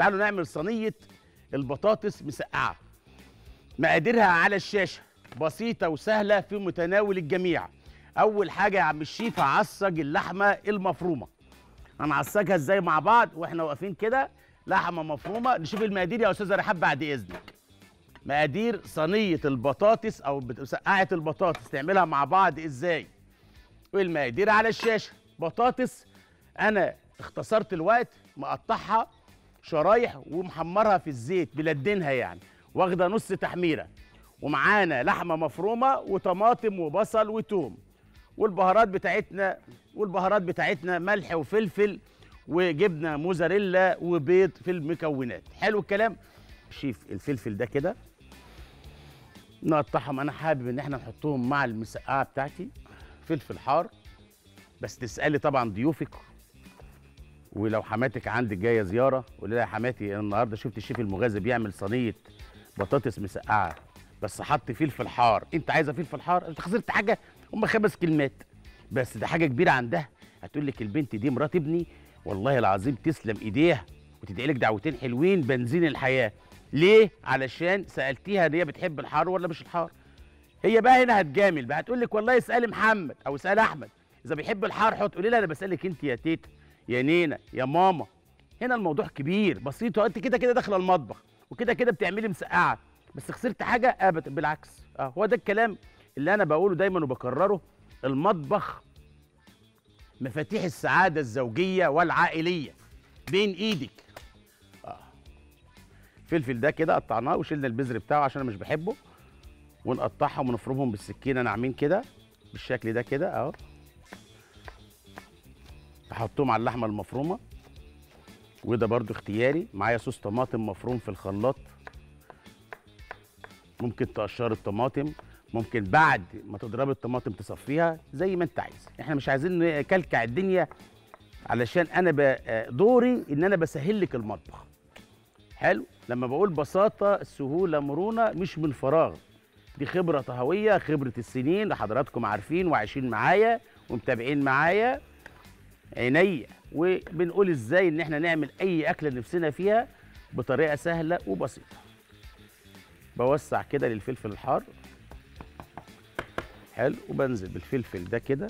تعالوا نعمل صينيه البطاطس مسقعه مقاديرها على الشاشه بسيطه وسهله في متناول الجميع اول حاجه يا عم الشيف هعصج اللحمه المفرومه هنعصجها ازاي مع بعض واحنا واقفين كده لحمه مفرومه نشوف المقادير يا استاذه رحاب بعد اذنك مقادير صينيه البطاطس او بت- مسقعه البطاطس تعملها مع بعض ازاي والمقادير على الشاشه بطاطس انا اختصرت الوقت مقطعها شرايح ومحمرها في الزيت بلدنها يعني واخده نص تحميره ومعانا لحمه مفرومه وطماطم وبصل وتوم والبهارات بتاعتنا والبهارات بتاعتنا ملح وفلفل وجبنه موزاريلا وبيض في المكونات حلو الكلام شيف الفلفل ده كده نقطعهم انا حابب ان احنا نحطهم مع المسقعه بتاعتي فلفل حار بس تسالي طبعا ضيوفك ولو حماتك عندك جايه زياره قولي لها يا حماتي انا النهارده شفت الشيف المغازي بيعمل صينيه بطاطس مسقعه بس حط فلفل حار انت عايزه فلفل حار انت خسرت حاجه هم خمس كلمات بس ده حاجه كبيره عندها هتقول لك البنت دي مرات ابني والله العظيم تسلم ايديها وتدعي لك دعوتين حلوين بنزين الحياه ليه علشان سالتيها ان هي بتحب الحار ولا مش الحار هي بقى هنا هتجامل بقى هتقول لك والله اسالي محمد او اسالي احمد اذا بيحب الحار حط قولي لها انا بسالك انت يا تيتا يا نينا يا ماما هنا الموضوع كبير بسيط انت كده كده داخله المطبخ وكده كده بتعملي مسقعه بس خسرت حاجه ابدا بالعكس اه هو ده الكلام اللي انا بقوله دايما وبكرره المطبخ مفاتيح السعاده الزوجيه والعائليه بين ايدك اه فلفل ده كده قطعناه وشلنا البذر بتاعه عشان انا مش بحبه ونقطعهم ونفرمهم بالسكينه ناعمين كده بالشكل ده كده اهو احطهم على اللحمه المفرومه وده برضو اختياري معايا صوص طماطم مفروم في الخلاط ممكن تقشر الطماطم ممكن بعد ما تضرب الطماطم تصفيها زي ما انت عايز احنا مش عايزين نكلكع الدنيا علشان انا ب- دوري ان انا بسهل لك المطبخ حلو لما بقول بساطه سهوله مرونه مش من فراغ دي خبره طهويه خبره السنين اللي حضراتكم عارفين وعايشين معايا ومتابعين معايا عينيا وبنقول ازاي ان احنا نعمل اي اكله نفسنا فيها بطريقه سهله وبسيطه بوسع كده للفلفل الحار حلو وبنزل بالفلفل ده كده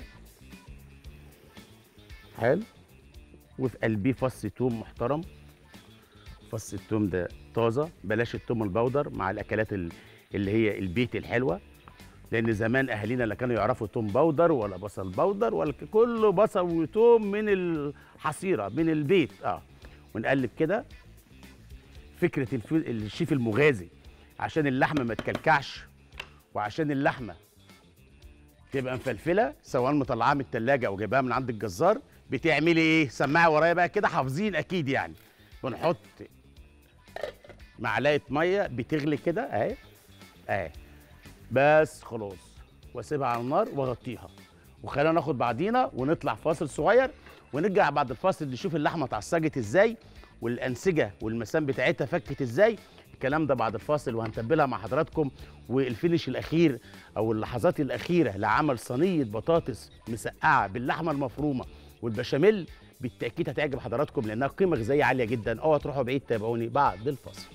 حلو وفي قلبيه فص توم محترم فص التوم ده طازه بلاش التوم البودر مع الاكلات ال- اللي هي البيت الحلوه لان زمان اهالينا لا كانوا يعرفوا توم بودر ولا بصل بودر ولا ك- كله بصل وتوم من الحصيره من البيت اه ونقلب كده فكره الف- الشيف المغازي عشان اللحمه ما تكلكعش وعشان اللحمه تبقى مفلفله سواء مطلعاها من التلاجة او جايباها من عند الجزار بتعملي ايه سماعي ورايا بقى كده حافظين اكيد يعني بنحط معلقه ميه بتغلي كده اهي اهي بس خلاص واسيبها على النار واغطيها وخلينا ناخد بعضينا ونطلع فاصل صغير ونرجع بعد الفاصل نشوف اللحمه اتعصجت ازاي والانسجه والمسام بتاعتها فكت ازاي الكلام ده بعد الفاصل وهنتبلها مع حضراتكم والفينش الاخير او اللحظات الاخيره لعمل صينيه بطاطس مسقعه باللحمه المفرومه والبشاميل بالتاكيد هتعجب حضراتكم لانها قيمه غذائيه عاليه جدا اوعى تروحوا بعيد تابعوني بعد الفاصل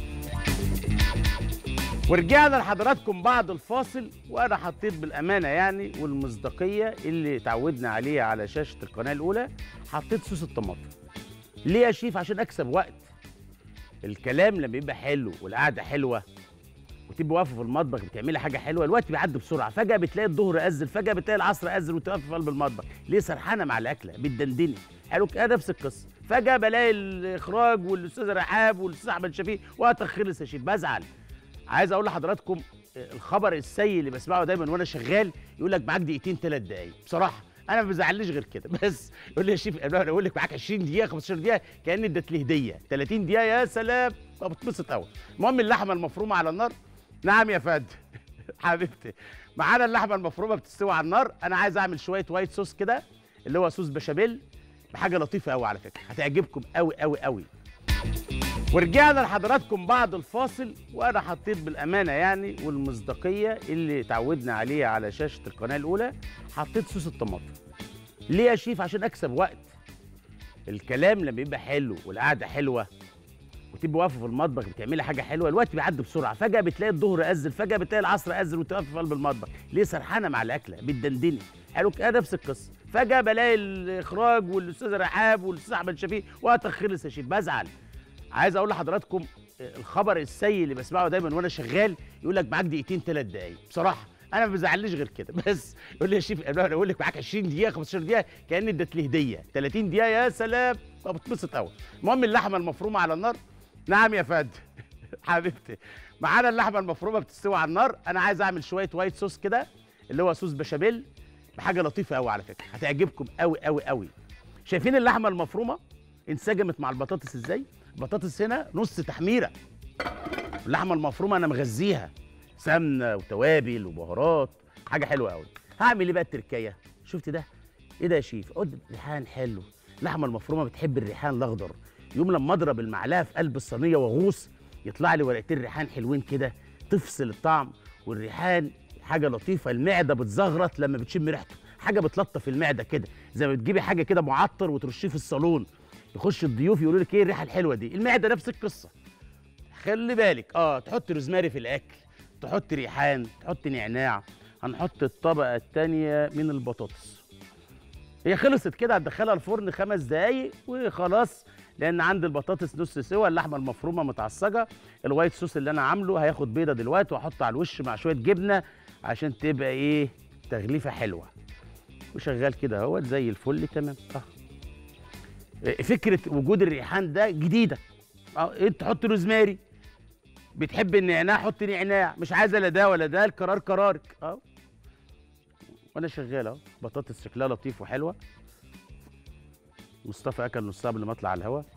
ورجعنا لحضراتكم بعد الفاصل وانا حطيت بالامانه يعني والمصداقيه اللي اتعودنا عليها على شاشه القناه الاولى حطيت صوص الطماطم ليه يا شيف عشان اكسب وقت الكلام لما يبقى حلو والقعده حلوه وتبقى واقفه في المطبخ بتعملي حاجه حلوه الوقت بيعدي بسرعه فجاه بتلاقي الظهر اذن فجاه بتلاقي العصر اذن وانت واقفه في قلب المطبخ ليه سرحانه مع الاكله بتدندني حلو كده نفس القصه فجاه بلاقي الاخراج والاستاذ رحاب والاستاذ احمد شفيق وقتك خلص يا شيف بزعل عايز اقول لحضراتكم الخبر السيء اللي بسمعه دايما وانا شغال يقول لك معاك دقيقتين ثلاث دقايق بصراحه انا ما بزعلنيش غير كده بس يقول لي يا شيف انا اقول لك معاك 20 دقيقه 15 دقيقه كاني اديت لي هديه 30 دقيقه يا سلام بتبسط قوي المهم اللحمه المفرومه على النار نعم يا فندم حبيبتي معانا اللحمه المفرومه بتستوي على النار انا عايز اعمل شويه وايت صوص كده اللي هو صوص بشاميل بحاجه لطيفه قوي على فكره هتعجبكم قوي قوي قوي ورجعنا لحضراتكم بعد الفاصل وانا حطيت بالامانه يعني والمصداقيه اللي اتعودنا عليها على شاشه القناه الاولى حطيت صوص الطماطم ليه يا شيف عشان اكسب وقت الكلام لما يبقى حلو والقعده حلوه وتبقي واقفه في المطبخ بتعملي حاجه حلوه الوقت بيعدي بسرعه فجاه بتلاقي الظهر اذن فجاه بتلاقي العصر اذن وانت واقفه في قلب المطبخ ليه سرحانه مع الاكله بتدندني حلو كده نفس القصه فجاه بلاقي الاخراج والاستاذ رحاب والاستاذ احمد شفيق وقتك خلص يا شيف بزعل عايز اقول لحضراتكم الخبر السيء اللي بسمعه دايما وانا شغال يقول لك معاك دقيقتين ثلاث دقايق بصراحه انا ما بزعلنيش غير كده بس يقول لي يا شيف انا اقول لك معاك 20 دقيقه 15 دقيقه كاني اديت لي هديه 30 دقيقه يا سلام طب بتبسط قوي المهم اللحمه المفرومه على النار نعم يا فندم حبيبتي معانا اللحمه المفرومه بتستوي على النار انا عايز اعمل شويه وايت صوص كده اللي هو صوص بشاميل بحاجه لطيفه قوي على فكره هتعجبكم قوي قوي قوي شايفين اللحمه المفرومه انسجمت مع البطاطس ازاي البطاطس هنا نص تحميره اللحمه المفرومه انا مغذيها سمنه وتوابل وبهارات حاجه حلوه قوي هعمل ايه بقى التركايه شفت ده ايه ده يا شيف قد ريحان حلو اللحمه المفرومه بتحب الريحان الاخضر يوم لما اضرب المعلقه في قلب الصينيه واغوص يطلع لي ورقتين ريحان حلوين كده تفصل الطعم والريحان حاجه لطيفه المعده بتزغرط لما بتشم ريحته حاجه بتلطف المعده كده زي ما بتجيبي حاجه كده معطر وترشيه في الصالون يخش الضيوف يقولوا لك ايه الريحه الحلوه دي المعده نفس القصه خلي بالك اه تحط روزماري في الاكل تحط ريحان تحط نعناع هنحط الطبقه الثانيه من البطاطس هي خلصت كده هتدخلها الفرن خمس دقايق وخلاص لان عندي البطاطس نص سوا اللحمه المفرومه متعصجه الوايت صوص اللي انا عامله هياخد بيضه دلوقتي واحطه على الوش مع شويه جبنه عشان تبقى ايه تغليفه حلوه وشغال كده اهوت زي الفل تمام اه فكره وجود الريحان ده جديده اه انت تحط روزماري بتحب النعناع حط نعناع مش عايزه لا ده ولا ده القرار قرارك اه وانا شغال اهو بطاطس شكلها لطيف وحلوه مصطفى اكل نصها قبل ما اطلع على الهوا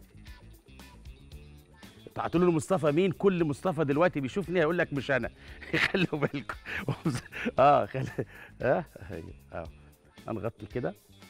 هتقول له مصطفى مين كل مصطفى دلوقتي بيشوفني هيقول لك مش انا خلوا بالكم اه خلي اه اه هنغطي كده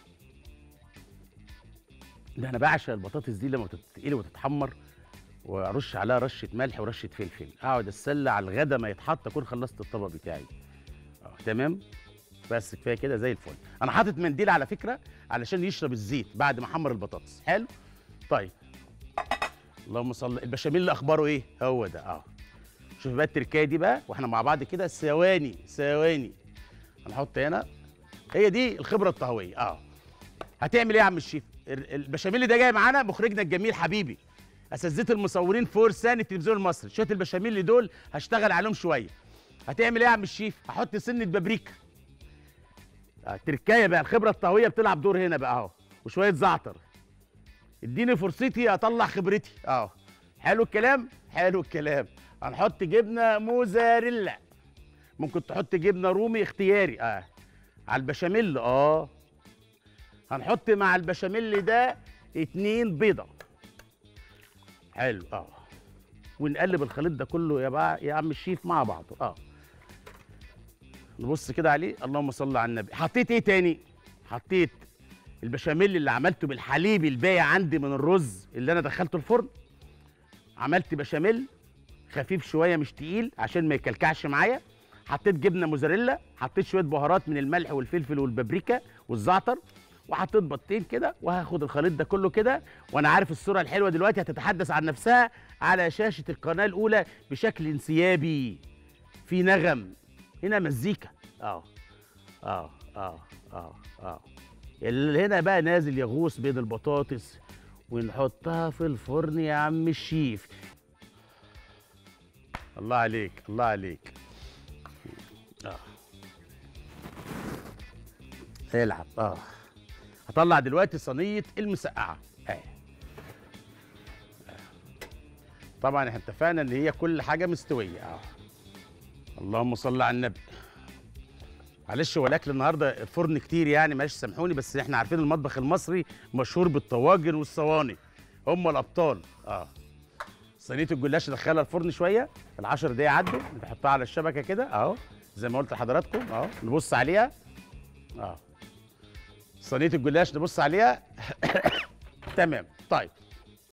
ده انا بعشق البطاطس دي لما تتقلي وتتحمر وارش عليها رشه ملح ورشه فلفل اقعد اتسلى على الغدا ما يتحط اكون خلصت الطبق بتاعي اه تمام بس كفايه كده زي الفل انا حاطط منديل على فكره علشان يشرب الزيت بعد ما احمر البطاطس حلو طيب اللهم صل البشاميل اللي اخباره ايه هو ده اه شوف بقى التركايه دي بقى واحنا مع بعض كده ثواني ثواني هنحط هنا هي دي الخبره الطهويه اه هتعمل ايه يا عم الشيف البشاميل ده جاي معانا مخرجنا الجميل حبيبي اساتذه المصورين فرسان التلفزيون المصري شويه البشاميل اللي دول هشتغل عليهم شويه هتعمل ايه يا عم الشيف هحط سنه بابريكا آه تركايه بقى الخبره الطهويه بتلعب دور هنا بقى اهو وشويه زعتر اديني فرصتي اطلع خبرتي اه حلو الكلام حلو الكلام هنحط جبنه موزاريلا ممكن تحط جبنه رومي اختياري اه على البشاميل اه هنحط مع البشاميل ده اتنين بيضه حلو اه ونقلب الخليط ده كله يا بقى يا عم الشيف مع بعضه اه نبص كده عليه اللهم صل على النبي حطيت ايه تاني حطيت البشاميل اللي عملته بالحليب الباقي عندي من الرز اللي انا دخلته الفرن عملت بشاميل خفيف شويه مش تقيل عشان ما يكلكعش معايا حطيت جبنه موزاريلا حطيت شويه بهارات من الملح والفلفل والبابريكا والزعتر وحطيت بطين كده وهاخد الخليط ده كله كده وانا عارف الصوره الحلوه دلوقتي هتتحدث عن نفسها على شاشه القناه الاولى بشكل انسيابي في نغم هنا مزيكا اه اه اه اه اه اللي هنا بقى نازل يغوص بين البطاطس ونحطها في الفرن يا عم الشيف الله عليك الله عليك اه العب اه هطلع دلوقتي صينيه المسقعه اهي طبعا احنا اتفقنا ان هي كل حاجه مستويه اه اللهم صل على النبي معلش هو الاكل النهارده فرن كتير يعني معلش سامحوني بس احنا عارفين المطبخ المصري مشهور بالطواجن والصواني هم الابطال اه صينيه الجلاش ندخلها الفرن شويه العشر دقايق عدوا نحطها على الشبكه كده اهو زي ما قلت لحضراتكم اهو نبص عليها اه صينيه الجلاش نبص عليها تمام طيب